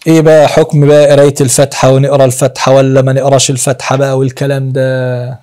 ايه بقى حكم بقى قرايه الفاتحه ونقرا الفاتحه ولا ما نقراش الفاتحه بقى والكلام ده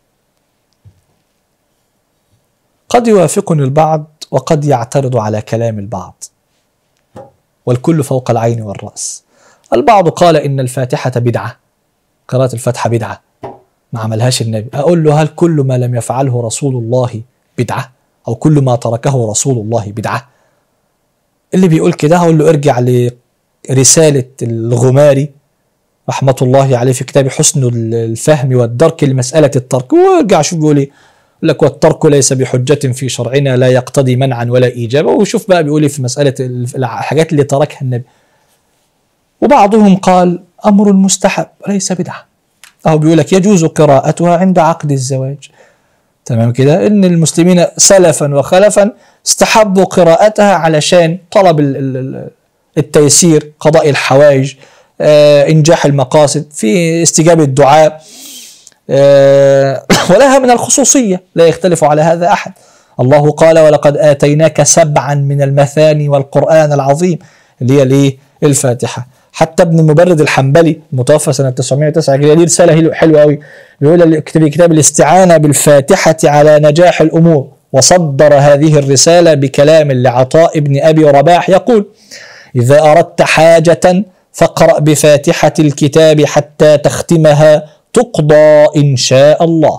قد يوافقني البعض وقد يعترض على كلام البعض والكل فوق العين والراس البعض قال ان الفاتحه بدعه قراءه الفاتحه بدعه ما عملهاش النبي اقول له هل كل ما لم يفعله رسول الله بدعه او كل ما تركه رسول الله بدعه اللي بيقول كده هقول له ارجع لرساله الغماري رحمه الله عليه في كتاب حسن الفهم والدرك لمساله الترك وارجع شوف بيقول ايه يقول لك والترك ليس بحجة في شرعنا لا يقتضي منعا ولا إيجابا وشوف بقى بيقول إيه في مسألة الحاجات اللي تركها النبي وبعضهم قال أمر مستحب ليس بدعة أو بيقول لك يجوز قراءتها عند عقد الزواج تمام كده ان المسلمين سلفا وخلفا استحبوا قراءتها علشان طلب التيسير قضاء الحوائج آه، انجاح المقاصد في استجابه الدعاء آه، ولها من الخصوصيه لا يختلف على هذا احد الله قال ولقد اتيناك سبعا من المثاني والقران العظيم اللي هي الايه الفاتحه حتى ابن المبرد الحنبلي المتوفى سنه 909 هجريه ليه رساله حلوه قوي بيقول في كتاب الاستعانه بالفاتحه على نجاح الامور وصدر هذه الرساله بكلام لعطاء بن ابي رباح يقول اذا اردت حاجه فاقرا بفاتحه الكتاب حتى تختمها تقضى ان شاء الله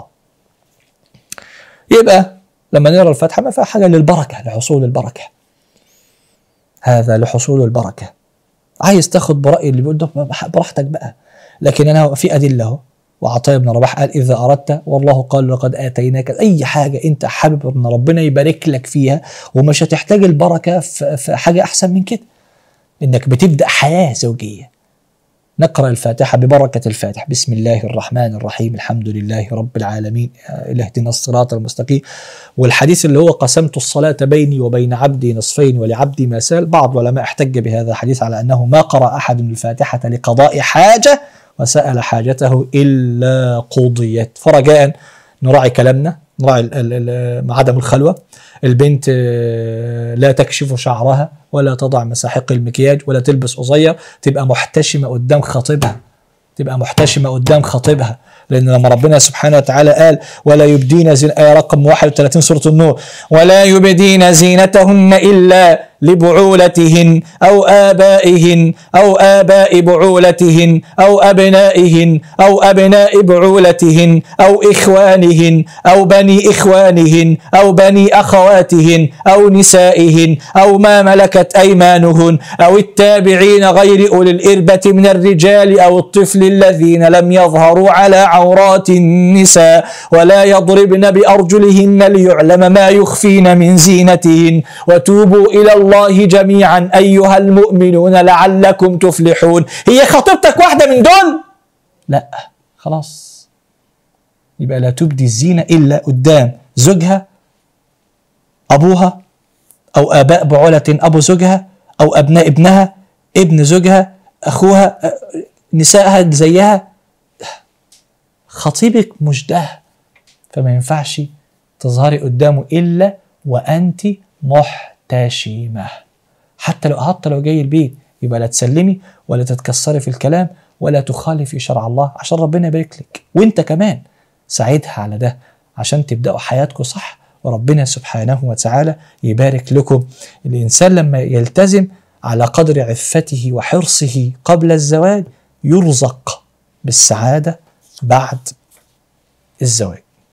يبقى لما نقرا الفاتحه ما فيها حاجه للبركه لحصول البركه هذا لحصول البركه عايز تاخد برأي اللي بيقول ده براحتك بقى لكن انا في ادله اهو وعطاء بن رباح قال اذا اردت والله قال لقد اتيناك اي حاجه انت حابب ان ربنا يبارك لك فيها ومش هتحتاج البركه في حاجه احسن من كده انك بتبدا حياه زوجيه نقرا الفاتحه ببركه الفاتح بسم الله الرحمن الرحيم الحمد لله رب العالمين اهدنا الصراط المستقيم والحديث اللي هو قسمت الصلاه بيني وبين عبدي نصفين ولعبدي ما سال بعض العلماء احتج بهذا الحديث على انه ما قرا احد الفاتحه لقضاء حاجه وسال حاجته الا قضيت فرجاء نراعي كلامنا نراعي عدم الخلوه البنت آه، لا تكشف شعرها ولا تضع مساحيق المكياج ولا تلبس قصير تبقى محتشمه قدام خطيبها تبقى محتشمه قدام خطيبها لان لما ربنا سبحانه وتعالى قال ولا يبدين زين آية رقم 31 سوره النور ولا يبدين زينتهن الا لبعولتهن أو آبائهن أو آباء بعولتهن أو أبنائهن أو أبناء بعولتهن أو إخوانهن أو بني إخوانهن أو بني أخواتهن أو نسائهن أو ما ملكت أيمانهن أو التابعين غير أولي الإربة من الرجال أو الطفل الذين لم يظهروا على عورات النساء ولا يضربن بأرجلهن ليعلم ما يخفين من زينتهن وتوبوا إلى الله الله جميعا أيها المؤمنون لعلكم تفلحون هي خطيبتك واحدة من دول لا خلاص يبقى لا تبدي الزينة إلا قدام زوجها أبوها أو آباء بعولة أبو زوجها أو أبناء ابنها ابن زوجها أخوها نسائها زيها خطيبك مش ده فما ينفعش تظهري قدامه إلا وأنت محتاجة محتشمة حتى لو حتى لو جاي البيت يبقى لا تسلمي ولا تتكسري في الكلام ولا تخالفي شرع الله عشان ربنا يبارك لك وانت كمان ساعدها على ده عشان تبداوا حياتكم صح وربنا سبحانه وتعالى يبارك لكم الانسان لما يلتزم على قدر عفته وحرصه قبل الزواج يرزق بالسعاده بعد الزواج